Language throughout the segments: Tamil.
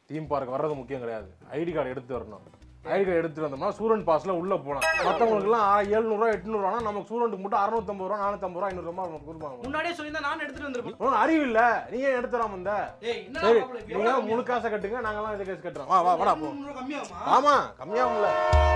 தீம் பார்க் வர்றது முக்கியம் கிடையாது ஐடி கார்டு எடுத்து வரணும் ஐடி கார்டு எடுத்துட்டு வந்தோம்னா ஸ்டூடெண்ட் பாஸ்ல உள்ள போலாம் மற்றவங்களுக்குலாம் எழுநூறுவா எட்நூறுவா நமக்கு ஸ்டூடெண்ட்டுக்கு மட்டும் அறுநூத்தம்பது ரூபா நானூத்தம்பது ரூபா ஐநூறு ரூபா நமக்கு கொடுப்பாங்க முன்னாடியே சொல்லியிருந்தா நான் எடுத்துட்டு வந்திருப்பேன் உனக்கு அறிவு இல்ல நீ ஏன் எடுத்து வராம வந்த ஏய் என்ன சரி நீங்க முழு காசை கட்டுங்க நாங்கெல்லாம் இதை கேஸ் கட்டுறோம் வா வா வாடா போ கம்மியாகுமா ஆமா கம்மியாகும்ல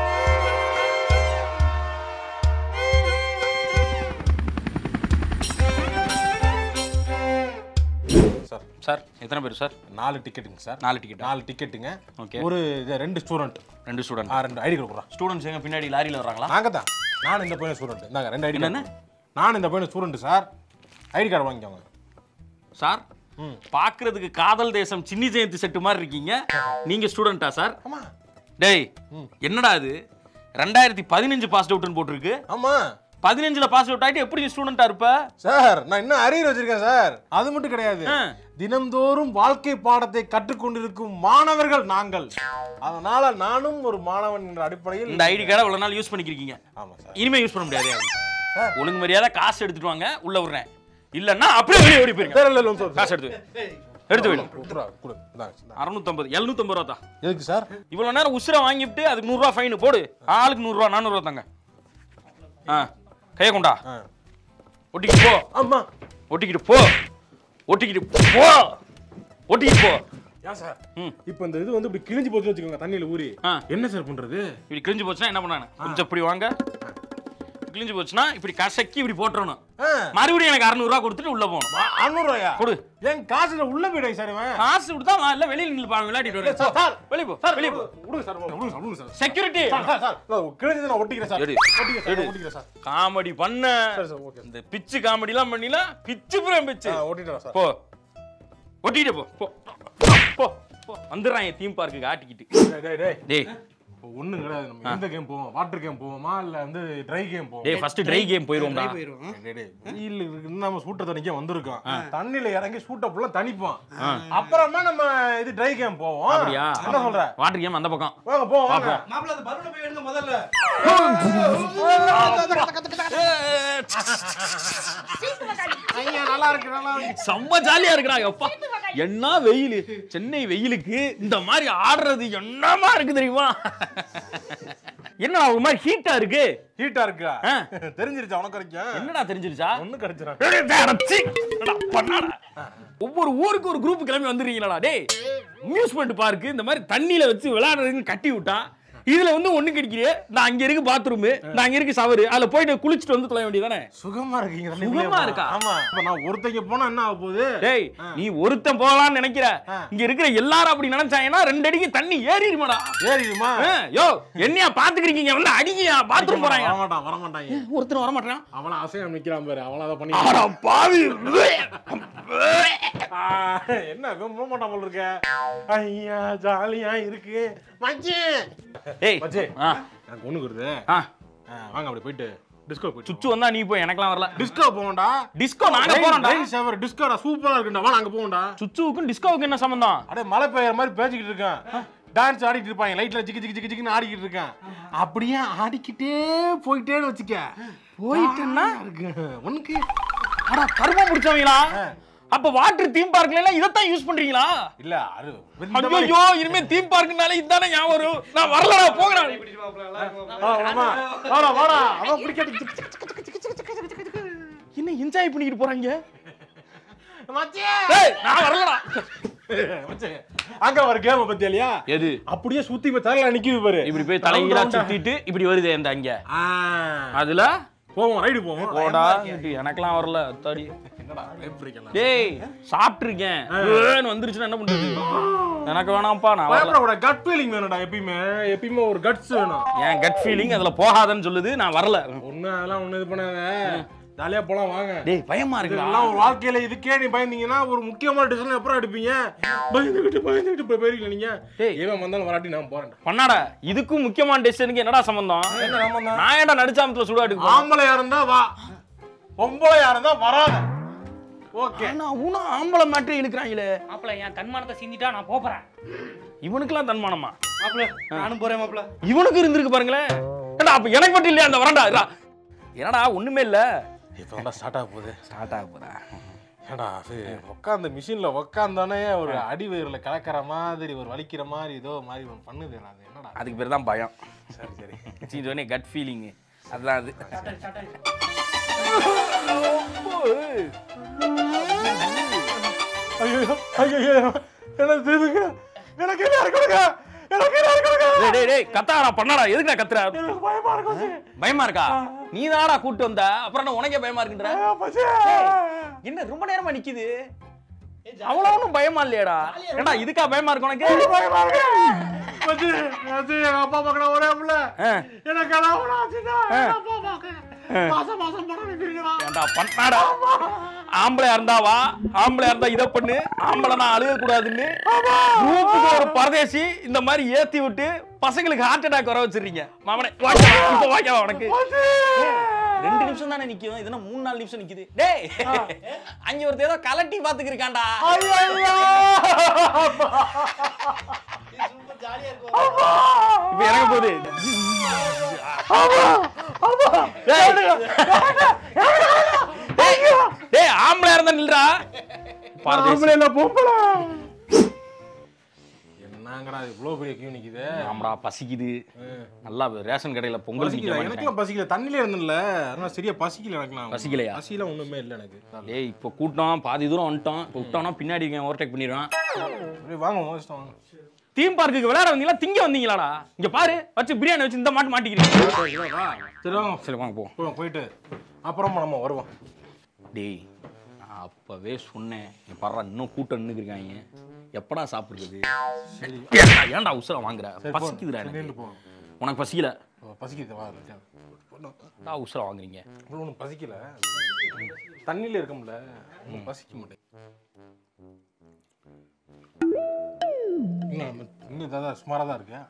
சார் சார் எத்தனை பேர் சார் நாலு டிக்கெட்டுங்க சார் நாலு டிக்கெட் நாலு டிக்கெட்டுங்க ஓகே ஒரு இது ரெண்டு ஸ்டூடெண்ட் ரெண்டு ஸ்டூடெண்ட் ஆ ரெண்டு ஐடி கார்டு கொடுறேன் ஸ்டூடெண்ட்ஸ் எங்க பின்னாடி லாரியில வர்றாங்களா நாங்க தான் நான் இந்த பையன் ஸ்டூடெண்ட் இந்தாங்க ரெண்டு ஐடி என்னண்ணே? கார்டு நான் இந்த பையன் ஸ்டூடெண்ட் சார் ஐடி கார்டு வாங்கிக்கோங்க சார் ம். பாக்குறதுக்கு காதல் தேசம் சின்னி ஜெயந்தி செட்டு மாதிரி இருக்கீங்க நீங்க ஸ்டூடெண்டா சார் ஆமா டேய் என்னடா இது ரெண்டாயிரத்தி பதினஞ்சு பாஸ் அவுட்னு போட்டிருக்கு ஆமா பதினஞ்சுல பாஸ் அவுட் ஆயிட்டு எப்படி ஸ்டூடெண்டா இருப்ப சார் நான் இன்னும் அரியர் வச்சிருக்கேன் சார் அது மட்டும் கிடையாது ஆ. தினம்தோறும் வாழ்க்கை பாடத்தை கற்றுக்கொண்டிருக்கும் மாணவர்கள் நாங்கள் அதனால நானும் ஒரு மாணவன் என்ற அடிப்படையில் இந்த ஐடி கார்டை இவ்வளவு நாள் யூஸ் பண்ணிக்கிறீங்க ஆமா சார் இனிமே யூஸ் பண்ண முடியாது சார். ஒழுங்கு மரியாதை காசு எடுத்துட்டு வாங்க உள்ள விடுறேன் இல்லன்னா அப்படியே வெளியே ஓடி போயிருங்க சார் இல்ல இல்ல சார் காசு எடுத்து வை. எடுத்து வை கொடுத்துருவா, கொடு இந்தாங்க, இந்தாங்க. அறுநூத்தம்பது எழுநூத்தம்பது ரூபா தான் எதுக்கு சார் இவ்வளவு நேரம் உசுரை வாங்கிட்டு அதுக்கு நூறுரூவா ஃபைன் போடு ஆளுக்கு நூறுரூவா நானூறுவா தாங்க ஆ கையை கொண்டா ஆ. ஒட்டிக்கிட்டு போ ஆமா ஒட்டிக்கிட்டு போ ஒட்டிக்கிட்டு போ ஒட்டிக்கிட்டு போ ஏன் சார் ம். இப்போ இந்த இது வந்து இப்படி கிழிஞ்சு போச்சுன்னு வச்சுக்கோங்க தண்ணியில ஊறி ஆ. என்ன சார் பண்றது இப்படி கிழிஞ்சு போச்சுன்னா என்ன பண்ணாங்க கொஞ்சம் இப்படி வாங்க கிழிஞ்சு போச்சுன்னா இப்படி கசக்கி இப்படி போட்டுறணும் ஆ. மறுபடியும் எனக்கு அறுநூறுவா கொடுத்துட்டு உள்ள போகணும் ஆ, அறுநூறுவாயா கொடு என் காசுல உள்ள போயிடுங்க சார் இவன் காசு கொடுத்தா வா, இல்ல வெளியில நில்லு பாருங்க விளையாடிட்டு வரேன் சார், சார். வெளியே போ சார் வெளியே போ விடுங்க சார் விடுங்க சார் விடுங்க sir security sir, sir, sir, sir, கிழிஞ்சதை நான் ஒட்டிக்கிறேன் சார் எடு. ஒட்டிக்கிறேன் சார், எடு. ஒட்டிக்கிறேன் சார் காமெடி பண்ண சரி சார் ஓகே இந்த பிச்சு காமெடிலாம் பண்ணிலாம் பிச்சு புறம் பிச்சு சார் ஒட்டிட்டேன் சார் போ ஒட்டிக்கிட்டு போ போ போ போ வந்துடுறான் என் தீம் பார்க்குக்கு ஆட்டிக்கிட்டு டேய், டேய் டேய் டேய் இப்போ ஒண்ணும் கிடையாது நம்ம எந்த கேம் போவோம் வாட்டர் கேம் போவோமா இல்ல வந்து ட்ரை கேம் போவோம் டேய் ஃபர்ஸ்ட் ட்ரை கேம் போயிருவோம்டா போயிருவோம் டேய், டேய், வெயில் இருக்குன்னு நம்ம சூட்டை தணிக்க வந்திருக்கோம் தண்ணியில இறங்கி சூட்டை ஃபுல்லா தணிப்போம் அப்புறமா நம்ம இது ட்ரை கேம் போவோம் அப்படியா? என்ன சொல்ற வாட்டர் கேம் அந்த பக்கம் வாங்க போவோம் வாங்க மாப்பிள்ள அந்த பலூனை போய் எடுங்க முதல்ல ஐயா நல்லா இருக்கு நல்லா இருக்கு செம்ம ஜாலியா இருக்கிறாங்க அப்பா என்ன வெயில் சென்னை வெயிலுக்கு இந்த மாதிரி ஆடுறது என்னமா இருக்கு தெரியுமா என்ன ஒரு மாதிரி ஹீட்டா இருக்கு ஹீட்டா இருக்கா ஆ. தெரிஞ்சிருச்சா உனக்கு வரைக்கும் என்னடா தெரிஞ்சிருச்சா ஒண்ணு கிடைச்சிடும் ஏய், டேய், அடச்சி. என்னடா பண்ணாடா? ஒவ்வொரு ஊருக்கு ஒரு குரூப் கிளம்பி வந்துடுறீங்களா டேய் அம்யூஸ்மெண்ட் பார்க்கு இந்த மாதிரி தண்ணியில வச்சு விளையாடுறதுன்னு கட்டி விட்டா இதுல வந்து ஒண்ணு கிடைக்கிறே நான் அங்க இருக்கு பாத்ரூம் நான் அங்க இருக்கு ஷவர் அதுல போயிட்டு குளிச்சுட்டு வந்து தொலை வேண்டியதானே சுகமா இருக்கீங்க ரெண்டு சுகமா பேரும். இருக்கா? ஆமா இப்ப நான் ஒருத்தங்க போனா என்ன ஆக போகுது டேய் நீ ஒருத்தன் போகலாம்னு நினைக்கிற ஆ. இங்க இருக்கிற எல்லாரும் அப்படி நினைச்சாங்கன்னா ரெண்டு அடிக்கு தண்ணி ஏறிடுமாடா ஏறிடுமா ஆ, யோ என்னையா பாத்துக்கிறீங்க வந்து அடிங்கயா பாத்ரூம் போறாங்க வரமாட்டான் வரமாட்டாங்க ஒருத்தர் வர மாட்டான் அவன அசையம் நிக்கிறான் பாரு அவன அதை பண்ணி ஆடா பாவி ஆ, என்ன ரொம்ப மாட்டான் போல இருக்க ஐயா ஜாலியா இருக்கு மச்சி ஏய் மச்சி ஆ எனக்கு ஒண்ணு வருது ஆ ஆ, வாங்க அப்படி போயிட்டு டிஸ்கோ போயிட்டு சுச்சு வந்தா நீ போய் எனக்கெல்லாம் வரல டிஸ்கோ போவோம்டா டிஸ்கோ நாங்க போறோம்டா சேவர் டிஸ்கோடா சூப்பரா இருக்குடா வா நாங்க போவோம்டா சுச்சுவுக்கும் டிஸ்கோவுக்கும் என்ன சம்பந்தம் அடே மழை பெய்யற மாதிரி பேசிக்கிட்டு இருக்கேன் டான்ஸ் ஆடிட்டு இருப்பாங்க லைட்ல ஜிக்கு ஜிக்கு ஜிக்கு ஜிக்குன்னு ஆடிக்கிட்டு இருக்கேன் அப்படியே ஆடிக்கிட்டே போயிட்டேன்னு வச்சுக்க போயிட்டேன்னா இருக்கு உனக்கு அடா கருமம் பிடிச்சவங்களா அப்ப வாட்டர் தீம் பார்க்ல எல்லாம் இதைத்தான் யூஸ் பண்றீங்களா இல்ல அது இந்த மாதிரி- ஐயோ இனிமே தீம் பார்க்னாலே இதானே ஞாபகம் வரும் நான் வரலடா போங்கடா ஆ, ஆமா. வாடா வாடா அவன் பிடிக்காது என்ன என்ஜாய் பண்ணிக்கிட்டு போறாங்க மச்சி ஏய் நான் வரலடா மச்சி அங்க ஒரு கேம் பத்தி இல்லையா எது அப்படியே சுத்தி போய் தலையில நிக்குது பாரு இப்படி போய் தலைகீழா சுத்திட்டு இப்படி வருது அந்த அங்க ஆ, அதுல போவோம் ரைடு போவோம் போடா இது எனக்கெல்லாம் வரல அத்தாடி என்னடா பயப்படுறீங்களா டேய் சாப்பிட்டுருக்கேன் ஏன்னு வந்துருச்சுன்னா என்ன பண்றது எனக்கு வேணாம்ப்பா நான் வரல பயப்படக்கூட கட் ஃபீலிங் வேணும்டா எப்பயுமே எப்பயுமே ஒரு கட்ஸ் வேணும் என் கட் ஃபீலிங் அதுல போகாதன்னு சொல்லுது நான் வரல ஒண்ணு அதெல்லாம் ஒண்ணு இது பண்ணாத ஜாலியா போலாம் வாங்க டேய் பயமா இருக்குடா இதெல்லாம் ஒரு வாழ்க்கையில இதுக்கே நீ பயந்தீங்கன்னா ஒரு முக்கியமான டிசிஷன் எப்பறம் எடுப்பீங்க பயந்துகிட்டு பயந்துகிட்டு போய் போயிருக்கீங்க நீங்க டேய். இவன் வந்தாலும் வராட்டி நான் போறேன் பண்ணாடா இதுக்கும் முக்கியமான டெசிஷனுக்கு என்னடா சம்பந்தம் என்ன சம்பந்தம்? நான் ஏன்டா நடிச்சாமத்துல சுடாட்டுக்கு போறேன்? ஆம்பளையா இருந்தா வா பொம்பளையா இருந்தா வராத ஓகே ஆனா அவனும் ஆம்பளை மாற்றி இழுக்கிறாங்களே மாப்பிள்ள என் தன்மானத்தை சிந்திட்டா நான் போறேன் இவனுக்கெல்லாம் தன்மானமா மாப்பிள்ள நானும் போறேன் மாப்பிள்ள இவனுக்கு இருந்திருக்கு பாருங்களேன் ஏன்டா அப்ப எனக்கு மட்டும் இல்லையா அந்த வரண்டா இருடா. என்னடா ஒண்ணுமே இல்ல இப்போ ஸ்டார்ட் ஆக போகுது ஸ்டார்ட் ஆக போதா ஏடா அது உட்காந்த மிஷின்ல உட்காந்தோடனே ஒரு அடி வயிறுல கலக்கிற மாதிரி ஒரு வலிக்கிற மாதிரி ஏதோ மாதிரி ஒன்று பண்ணுது அது என்னடா அதுக்கு பேர் தான் பயம் சரி சரி சீட்டோனே கட் ஃபீலிங் அதுதான் அது ஐயோ ஐயோ எனக்கு தெரியுதுங்க எனக்கு என்ன இருக்குங்க எனக்கு என்ன இருக்குங்க டேய் டேய் டேய் கத்தாடா பண்ணாடா எதுக்குடா கத்துற எனக்கு பயமா இருக்கு பயமா இருக்கா நீ தானடா கூட்டு வந்த அப்புறம் என்ன உனக்கே பயமா இருக்குன்ற பச்சே என்ன ரொம்ப நேரமா நிக்குது அவ்வளவு ஒண்ணும் பயமா இல்லையாடா ஏண்டா இதுக்கா பயமா இருக்கு உனக்கு பயமா இருக்கு பச்சே பச்சே எங்க அப்பா பார்க்கற ஒரே புள்ள ஆ. எனக்கு எல்லாம் ஒண்ணு ஆச்சுன்னா எங்க அப்பா பார்க்க மாசம் மாசம் பணம் அனுப்பிடுங்கடா ஏண்டா பண்ணாடா ஆம்பளையா இருந்தாவா ஆம்பளையா இருந்தா இத பண்ணு ஆம்பளை நான் அழுக கூடாதுன்னு குரூப்புக்கு ஒரு பரதேசி இந்த மாதிரி ஏத்தி விட்டு பசங்களுக்கு ஹார்ட் அட்டாக் வர வச்சிருக்கீங்க மாமனே வாக்கா இப்போ வாக்கா உனக்கு ரெண்டு நிமிஷம் தானே நிக்கும் இதுனா மூணு நாலு நிமிஷம் நிக்குது டேய் அங்க ஒருத்தர் ஏதோ கலட்டி பாத்துக்கு இருக்கான்டா சூப்பர் ஜாலியா இருக்கும் இப்ப இறங்க போகுது டேய். டேய், டேய் ஆம்பளையா இருந்தா நில்றா பரதேசி ஆம்பளை இல்ல பொம்பளை என்னங்கடா இது இவ்வளவு பெரிய கியூ நிக்குது ஆமாடா பசிக்குது நல்லா ரேஷன் கடையில பொங்கல் பசிக்கல நிக்க எனக்குலாம் பசிக்கல தண்ணிலே இருந்தேன்ல அதனால சரியா பசிக்கல எனக்குலாம் பசிக்கலையா? பசிலாம் ஒண்ணுமே இல்ல எனக்கு டேய் இப்போ கூட்டம் பாதி தூரம் வந்துட்டோம் இப்போ விட்டோம்னா பின்னாடி இருக்கேன் ஓவர்டேக் பண்ணிடுவான் அப்படியே வாங்க மோஸ்ட் வாங்க தீம் பார்க்குக்கு விளையாட வந்தீங்களா திங்க வந்தீங்களாடா இங்க பாரு வச்சு பிரியாணி வச்சு இந்த மாட்டு மாட்டிக்கிறீங்க சரி வாங்க சரி வாங்க போ போவோம் போயிட்டு அப்புறமா நம்ம வருவோம் டேய் நான் அப்பவே சொன்னேன் இங்க பாரு இன்னும் கூட்டம் நின்னுக்கிருக்காங்க எப்படா சாப்பிடுறது ஏன்டா ஏன்டா உசுர வாங்குற பசிக்குதுடா சரி, எனக்கு நில்லு போவோம் உனக்கு பசிக்கல ஓ, பசிக்குது வா டா உசுர வாங்குறீங்க ஒன்றும் பசிக்கல தண்ணியில இருக்கோம்ல ஒன்றும் பசிக்க மாட்டேன் இன்னும் நம்ம- இன்னும் இதாக சுமாராக தான் இருக்கு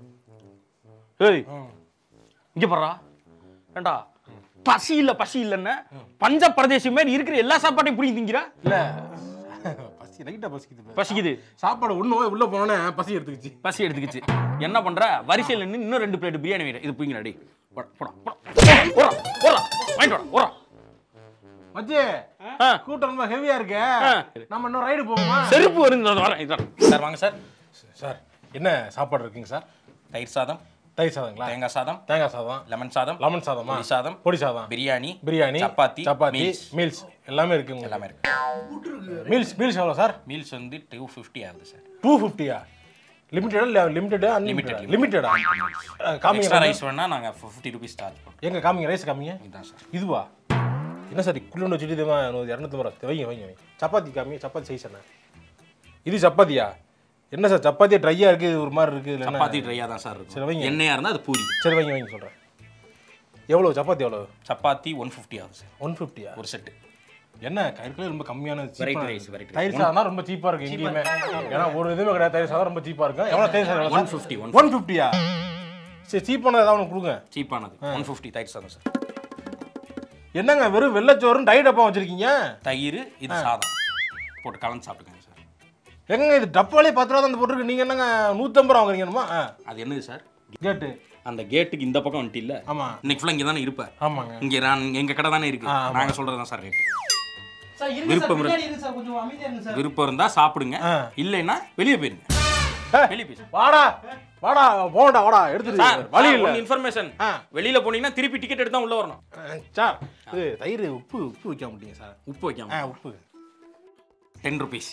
ஏய் இங்க பாருடா ஏண்டா பசி இல்ல பசி இல்லன்னு பஞ்ச பிரதேசி மாதிரி இருக்கிற எல்லா சாப்பாட்டையும் பிடிங்கி திங்கிற இல்ல பசி லைட்டாக பசிக்குது இப்ப. பசிக்குது சாப்பாடு ஒன்று உள்ள போனோடனே பசி எடுத்துக்கிச்சு பசி எடுத்துக்கிச்சு என்ன பண்ற வரிசையில் நின்று இன்னும் ரெண்டு பிளேட் பிரியாணி வேணும் இது பிடிங்கடா டேய் போடா போடா போடா ஓரா ஓரா வாங்கிட்டு வாடா ஓரா மச்சி ஆ. கூட்டம் ரொம்ப ஹெவியா இருக்கு ஆ. நம்ம இன்னும் ரைடு போவோமா செருப்பு வரும் இந்த வரேன் இதான் சார் வாங்க சார் சார் என்ன சாப்பாடு இருக்குங்க சார் தயிர் சாதம் தயிர் சாதங்களா தேங்காய் சாதம் தேங்காய் சாதம் லெமன் சாதம் லெமன் சாதமா பொடி சாதம் பொடி சாதம் பிரியாணி பிரியாணி சப்பாத்தி சப்பாத்தி மீல்ஸ் மீல்ஸ் எல்லாமே இருக்குங்க எல்லாமே இருக்கு மீல்ஸ் மீல்ஸ் எவ்வளோ சார் மீல்ஸ் வந்து டூ ஃபிஃப்டி ஆகுது சார் டூ ஃபிஃப்டியா லிமிட்டடா இல்லை லிமிட்டடா அன்லிமிட்டடா Limited. லிமிட்டடா காமிங்க எக்ஸ்ட்ரா ரைஸ் ரைஸ் வேணா நாங்கள் ஃபிஃப்டி ருபீஸ் சார்ஜ் பண்ணுறோம் எங்க காமிங்க ரைஸ் காமிங்க இதுதான் சார் இதுவா என்ன சார் குள்ளு வச்சுட்டு இதுவா இரநூத்தி ரூபா வைங்க வைங்க வைங்க சப்பாத்தி காமிங்க சப்பாத்தி சைஸ் என்ன இது சப்பாத்தியா என்ன சார் சப்பாத்தி ட்ரையா இருக்கு இது ஒரு மாதிரி இருக்கு இதுல என்ன? சப்பாத்தி ட்ரையாக தான் சார் சரி, இருக்கும் வைங்க. எண்ணெயாக இருந்தால் அது பூரி சரி வைங்க வைங்க சொல்றேன் எவ்வளோ சப்பாத்தி எவ்வளோ சப்பாத்தி ஒன் ஃபிஃப்டி ஆகுது சார் ஒன் ஃபிஃப்டியா ஒரு செட்டு என்ன கருக்கில் ரொம்ப கம்மியான cheap Variety ஆன- rice, variety rice. தயிர் சாதம் தான் ரொம்ப சீப்பா இருக்கு எங்கேயுமே ஏன்னா ஒரு இதுவுமே கிடையாது தயிர் சாதம் ரொம்ப சீப்பா இருக்கு எவ்வளோ தயிர் சாதம் ஒன் ஃபிஃப்டி ஒன் ஒன் ஃபிஃப்டியா சரி சீப்பானது ஏதாவது ஒன்று கொடுங்க சீப்பானது ஒன் ஃபிஃப்டி தயிர் சாதம் சார் என்னங்க வெறும் வெள்ளச்சோறும் டை டப்பா வச்சிருக்கீங்க தயிர் இது சாதம் போட்டு கலந்து சாப்பிட்டுக்கோங்க சார் எங்க இது டப்பாலே பத்து ரூபா தான் போட்டுருக்கு நீங்க என்னங்க நூற்றம்பது ரூபா வாங்குறீங்கம்மா அது என்னது சார் கேட்டு அந்த கேட்டுக்கு இந்த பக்கம் வந்துட்டு இல்ல ஆமா இன்னைக்கு ஃபுல்லாக இங்கே தானே இருப்பேன் ஆமாங்க இங்கே நான் எங்க கடை தானே இருக்கு ஆ, ஆமா. நாங்க சொல்றது தான் சார் ரேட் சார் இருங்க சார் விருப்பம் பின்னாடி இருங்க சார் கொஞ்சம் அமைதியா இருங்க சார் விருப்பம் இருந்தா சாப்பிடுங்க ஆ. இல்லைன்னா வெளியே போயிருங்க ஏய். வெளியே போயிருங்க வாடா வாடா போடா வாடா எடுத்துட்டு வழி இல்ல இன்ஃபர்மேஷன் ஆ. வெளியில போனீங்கன்னா திருப்பி டிக்கெட் எடுத்தா உள்ள வரணும் அஹ், சார் இது தயிர் உப்பு உப்பு வைக்க மாட்டீங்க சார் உப்பு வைக்காம ஆ உப்பு டென் ருபீஸ்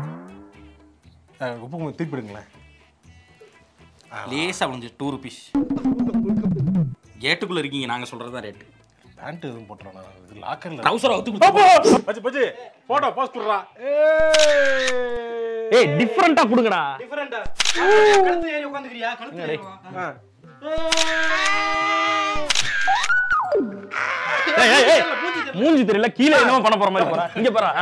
அஹ், உப்பு கொஞ்சம் திருப்பிடுங்களேன் லேசா கொஞ்சம் டூ ருபீஸ் கேட்டுக்குள்ள இருக்கீங்க நாங்க சொல்றது தான் ரேட்டு பேண்ட் எதுவும் போட்டுறேன் நான் இது லாக்கர்ல ட்ரௌசர் அவுத்து பச்சு பச்சு போட்டோ பாஸ் குடுறா ஏய் டிஃப்ரெண்டா கொடுங்கடா டிஃபரெண்டா கழுத்து ஏறி உட்காந்துக்கிறியா கழுத்து ஏறி வா. ஏய், ஏய், ஏய். மூஞ்சி தெரியல கீழே என்னமோ பண்ண போற மாதிரி போறா இங்க போறா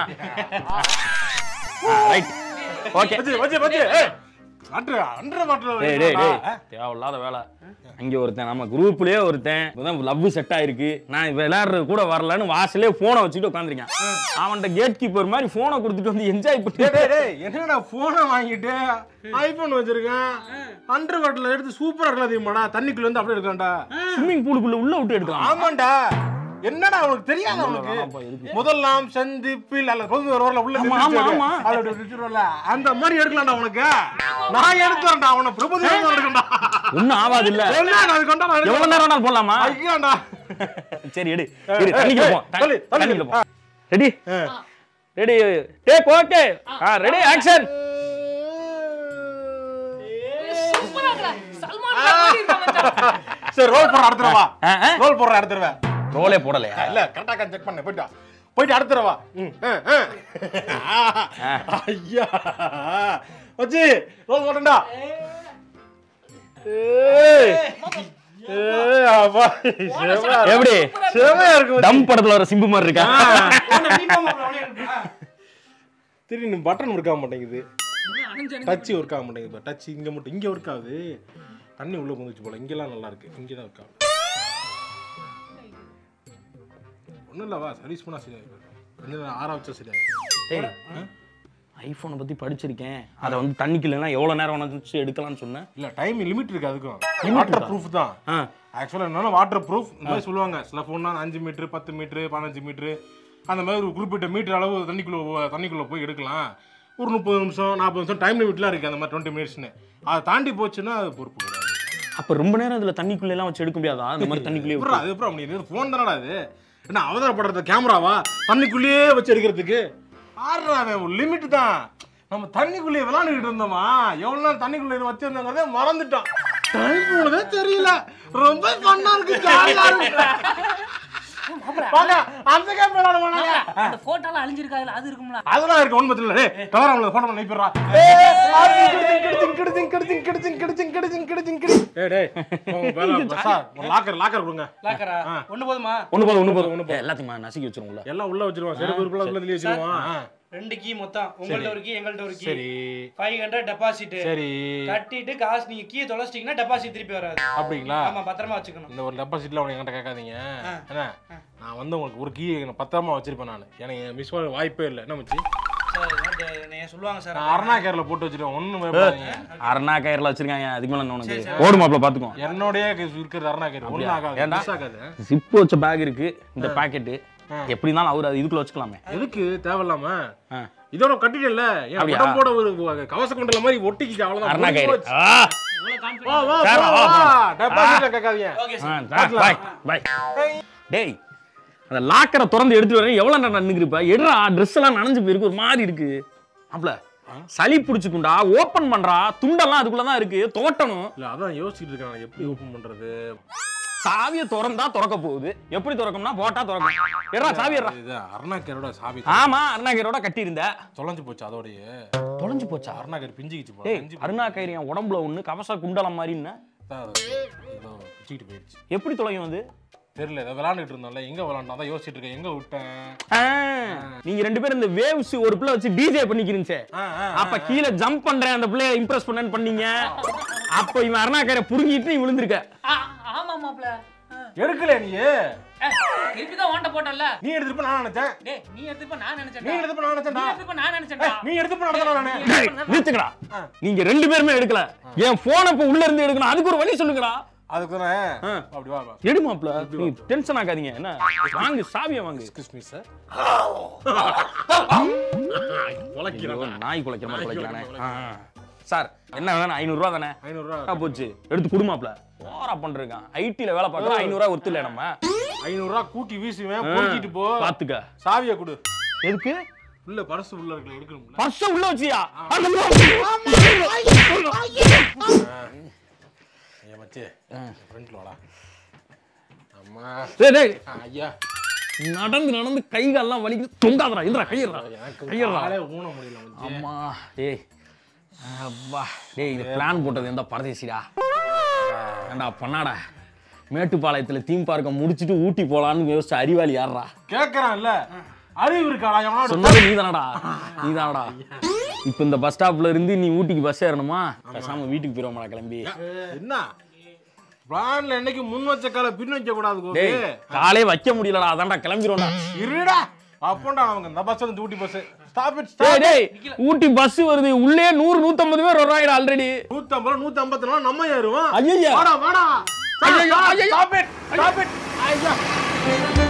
ரைட் ஓகே பச்சு பச்சு பச்சு ஏய் அன்று அன்ற மாட்டல டேய் டேய் டேய் தேவையில்லாத வேலை அங்க ஒருத்தன் நம்ம குரூப்லயே ஒருத்தன் இப்பதான் லவ் செட் ஆயிருக்கு நான் விளையாடுறது கூட வரலன்னு வாசலே போனை வச்சுட்டு உட்காந்துருக்கேன் அவன்கிட்ட கேட் கீப்பர் மாதிரி போனை கொடுத்துட்டு வந்து என்ஜாய் டேய் பண்ணி டேய் டேய் என்னடா போனை வாங்கிட்டு ஐபோன் வச்சிருக்கேன் அண்டர் வாட்டர்ல எடுத்து சூப்பரா இருக்கலாம் தெரியுமாடா தண்ணிக்குள்ள இருந்து அப்படியே இருக்கான்டா ஸ்விம்மிங் பூலுக்குள்ள உள்ள விட்டு எடுக்கலாம் ஆமாண்டா என்னடா உனக்கு தெரியாத உனக்கு வேணாம்ப்பா, எதுக்கு? முதலாம் சந்திப்பில் அல்ல பொது ஒரு வரல உள்ள ஆமா, நிறுத்தி ஆமா, வச்சிரு. ஆமா. அதுல அப்படி வச்சிருவல்ல, அந்த மாதிரி எடுக்கலாம்டா உனக்கு நான் எடுத்துறேன்டா அவனை பிரபுதி எடுக்கண்டா ஒண்ணும் ஆகாது இல்ல அது கொண்டா நான் எவ்வளவு நேரம் வேணாலும் போடலாமா ஐயாண்டா சரி எடு இரு தண்ணிக்குள்ள போ த- தள்ளி, தள்ளி. தண்ணிக்குள்ள போ ரெடி ரெடி டேக் ஓகே ஆ ரெடி ஆக்ஷன் சூப்பரா இருக்குடா. சல்மான் கான் மாதிரி இருக்கா மச்சான். சரி ரோல் போடுற அடுத்துறவா ஆ, ஆ. ரோல் போடுற அடுத்துறவா ரோலே போடலையா இல்ல கரெக்டா செக் பண்ண போயிட்டா போயிட்டு அடுத்துறவா ஐயா வச்சி ரோல் போட்டா ஏய் ஏய் அப்பா செமையா இருக்கு. எப்படி செமையா இருக்கு மச்சி. டம் படத்துல வர சிம்பு மாதிரி இருக்கா திடீர்னு பட்டன் ஒர்க் ஆக மாட்டேங்குது இன்னும் அணைஞ்சு அணைஞ்சு டச் ஒர்க் ஆக மாட்டேங்குது டச் இங்க மட்டும் இங்க ஒர்க் ஆகுது தண்ணி உள்ள போந்துச்சு போல இங்கெல்லாம் நல்லா இருக்கு இங்க தான் ஒர்க் ஆகுது ஒண்ணும் இல்லவா சர்வீஸ் பண்ணா சரியாயிடும் கொஞ்ச நேரம் ஆற வச்சா சரியாயிடும் டேய் ஐபோனை பத்தி படிச்சிருக்கேன் அதை வந்து தண்ணிக்கு இல்லைன்னா எவ்வளவு நேரம் வேணாலும் எடுக்கலாம்னு சொன்னேன் இல்ல டைம் லிமிட் இருக்கு அதுக்கும் வாட்டர் ப்ரூஃப் தான் ஆ ஆக்சுவலாக என்னன்னா வாட்டர் ப்ரூஃப் இந்த மாதிரி சொல்லுவாங்க சில ஃபோன்னா அஞ்சு மீட்ரு பத்து மீட்ரு பதினஞ்சு மீட்ரு அந்த மாதிரி ஒரு குறிப்பிட்ட மீட்டர் அளவு தண்ணிக்குள்ள போ- தண்ணிக்குள்ள போய் எடுக்கலாம் ஒரு முப்பது நிமிஷம் நாற்பது நிமிஷம் டைம் லிமிட்லாம் இருக்கு அந்த மாதிரி டுவெண்ட்டி மினிட்ஸ்னு அதை தாண்டி போச்சுன்னா அது பொறுப்பு கிடையாது அப்ப ரொம்ப நேரம் இதுல தண்ணிக்குள்ள எல்லாம் வச்சு எடுக்க முடியாதா இந்த மாதிரி தண்ணிக்குள்ளே எப்படா அது எப்படா முடியுது ஃபோன் தானடா அது என்ன அவதாரப்படுறது கேமராவா தண்ணிக்குள்ளேயே வச்சு எடுக்கிறதுக்கு ஆடுறா அவன் ஒரு லிமிட் தான் நம்ம தண்ணிக்குள்ளேயே விளாண்டுக்கிட்டு இருந்தோமா எவ்வளவு நேரம் தண்ணிக்குள்ளே வச்சிருந்தாங்கிறதே மறந்துட்டான் டைம் போனதே தெரியல ரொம்ப ஃபன்னா இருக்கு ஜாலியா இருக்கு வாங்க அந்த கேம் விளாட போனாங்க அந்த போட்டோலாம் அழிஞ்சிருக்காதுல அது இருக்கும்ல அதெல்லாம் இருக்கு ஒன்பது இல்ல டேய் டவராம்ல போட்டோ நைப்பிடுறா கிடிச்சிங் கிடிச்சிங் கிடிச்சிங் கிடிச்சிங் கிடிச்சிங் கிடிச்சிங் கிடி டேய் டேய் உங்க பேல சார் ஒரு லாக்கர் லாக்கர் கொடுங்க லாக்கரா ஒண்ணு போதுமா ஒண்ணு போதும் ஒண்ணு போதும் ஏய், எல்லாத்தையும் நசுக்கி வச்சிருவோம்ல எல்லாம் உள்ள வச்சிருவான் செருப்பு உருப்புல உள்ள தள்ளி வச்சிருவான் ஆ. ரெண்டு கீ மொத்தம் உங்கள்ட்ட ஒரு கீ எங்கள்ட்ட ஒரு கீ சரி ஃபைவ் ஹண்ட்ரட் டெபாசிட் சரி கட்டிட்டு காசு நீங்க கீ தொலைச்சிட்டீங்கன்னா டெபாசிட் திருப்பி வராது அப்படிங்களா ஆமா பத்திரமா வச்சுக்கணும் இந்த ஒரு டெபாசிட்ல அவனை என்கிட்ட கேட்காதீங்க என்ன நான் வந்து உங்களுக்கு ஒரு கீ பத்திரமா வச்சிருப்பேன் நான் எனக்கு மிஸ் பண்ண வாய்ப்பே இல்லை என்ன மச்சி சார் இது நீங்க சொல்லுவாங்க சார் நான் அருணா கேர்ல போட்டு வச்சிருக்கேன் ஒண்ணும் பயப்படாதீங்க அரணா கயிறுல வச்சிருக்காங்க அதுக்கு மேல என்ன உனக்கு ஓடு மாப்பிள பாத்துக்கோ என்னோடய இருக்கிறது அருணா கேர் ஒன்றும் ஆகாது ஏன்டா? மிஸ் ஆகாது சிப் வச்ச பேக் இருக்கு இந்த பாக்கெட்டு எப்படி இருந்தாலும் அவர் அது இதுக்குள்ள வச்சுக்கலாமே எதுக்கு தேவையில்லாம ஆ. இதோட கட்டிட்டல என் அப்படியா? உடம்போட ஒரு கவச குண்டல மாதிரி ஒட்டிக்கிச்சு அரணா அவ்வளவுதான் கயிறு போச்சு. ஆ இவ்வளவு confident. வா வா சரி, வா வா, வா வா. டெபாசிட்ல கேட்காதீங்க ஓகே ஆ, சார் பாய் பாய் டேய் அந்த லாக்கரை திறந்து எடுத்துட்டு வரேன் எவ்வளவு நேரம் நின்னுக்கிருப்ப எடுறா ட்ரெஸ் எல்லாம் நனைஞ்சு போயிருக்கு ஒரு மாதிரி இருக்கு அப்பல சளி பிடிச்சுக்குண்டா ஓபன் பண்றா துண்டெல்லாம் அதுக்குள்ளதான் இருக்கு தோட்டணும் இல்ல அதான் யோசிச்சுட்டு இருக்கேன் எப்படி ஓபன் பண்றது சாவியை திறந்தா திறக்க போகுது எப்படி திறக்கும்னா போட்டா திறக்கும் எடுறா சாவி எடுறா இது அருணா கேரோட சாவி ஆமா அருணாகரோட கட்டியிருந்த தொலைஞ்சு போச்சு அதோடய தொலைஞ்சு போச்சா அருணா கேர் பிஞ்சுக்கிச்சு போல டேய் பிஞ்சு அருணா கயிறு என் உடம்புல ஒண்ணு கவச குண்டலம் மாதிரின்னு தான் அது ஏதோ பிச்சுக்கிட்டு போயிடுச்சு எப்படி தொலையும் அது தெரியல ஏதோ விளாண்டுட்டு இருந்தோம்ல எங்க விளாண்டோம் அதான் யோசிச்சுட்டு இருக்கேன் எங்க விட்டேன் ஆ, நீங்க ரெண்டு பேரும் இந்த வேவ்ஸ் ஒரு பிள்ளை வச்சு டிஜே பண்ணிக்கிறீங்க ஆ, ஆ, அப்ப கீழே ஜம்ப் பண்றேன் அந்த பிள்ளைய இம்ப்ரெஸ் பண்ணேன்னு பண்ணீங்க அப்ப இவன் அருணாக்கரை புடுங்கிட்டு நீ விழுந்திருக்க ஆ, ஆமா மாப்ள ஆ. எடுக்கல நீ ஏய், திருப்பி தான் ஓண்ட போட்டல நீ எடுத்துப்ப நான் நினைச்சேன் டேய் நீ எடுத்துப்ப நான் நினைச்சேன் நீ எடுத்துப்ப நான் நீ நினைச்சேன்டா எடுத்துப்ப நான் நினைச்சேன்டா நீ எடுத்துப்ப நடத்தலாம் நானு டேய், நிறுத்துக்கடா நீங்க ரெண்டு பேருமே எடுக்கல என் போனை இப்ப உள்ள இருந்து எடுக்கணும் அதுக்கு ஒரு வழி சொல்லுங்கடா அதுக்கு தானே அப்படி வா வா எடு மாப்ள நீ டென்ஷன் ஆகாதீங்க என்ன வாங்கு சாவிய வாங்கு எக்ஸ்கியூஸ் மீ சார் ஐயோ, நாய் குலைக்கிற மாதிரி குலைக்கிறானே ஆ. சார் என்ன வேணும் ஐநூறு ரூபா தானே ஐநூறுரூவா ஆ, போச்சு எடுத்து குடுமாப்ல ஓரா பண்றான் ஐடில வேலை பார்க்கற ஐநூறு ரூபா ஒருத்தல நம்ம ஐநூறுரூவா கூட்டி வீசுவேன் பொறுக்கிட்டு போ பாத்துக்க சாவியை கொடு எதுக்கு உள்ள பர்ஸ் உள்ள இருக்குல்ல எடுக்கணும்ல பர்ஸ் உள்ள வச்சியா ஐயா மச்சி ஃப்ரெண்ட்ல வாடா அம்மா டேய் டேய் ஆ, ஐயா நடந்து நடந்து கை கால்லாம் வலிக்குது தொங்காதடா இதுடா கையறா எனக்கு கையறா காலே ஊன முடியல மச்சி அம்மா டேய் அப்பா டேய் இது பிளான் போட்டது எந்த பரதேசிடா ஏண்டா பண்ணாடா மேட்டுப்பாளையத்துல தீம் பார்க்க முடிச்சிட்டு ஊட்டி போலான்னு யோசிச்ச அறிவாளி யாரா கேக்குறான்ல அறிவு இருக்காடா எவனோட சொன்னது நீதானடா நீதானடா இப்போ இந்த பஸ் ஸ்டாப்ல இருந்து நீ ஊட்டிக்கு பஸ் ஏறணுமா பேசாம வீட்டுக்கு போயிருவோம்டா கிளம்பி என்ன பிளான்ல என்னைக்கு முன் வச்ச கால பின் வைக்க கூடாது கோபி டேய் காலே வைக்க முடியலடா அதான்டா கிளம்பிடுவோம்டா இருடா அப்போண்டா அவங்க இந்த பஸ் வந்து ஊட்டி பஸ் ஸ்டாப் இட் டேய் ஸ்டாப் டேய் ஊட்டி பஸ் வருது உள்ளே நூறு நூத்தம்பது பேர் வர்றாங்கடா ஆல்ரெடி நூத்தம்பது நூத்தி ஐம்பத்தி நாலு நம்ம ஏறுவோம் ஐயையா. வாடா வாடா ஐயையா, ஐயையா. ஸ்டாப் இட் ஸ்டாப் இட் ஐயா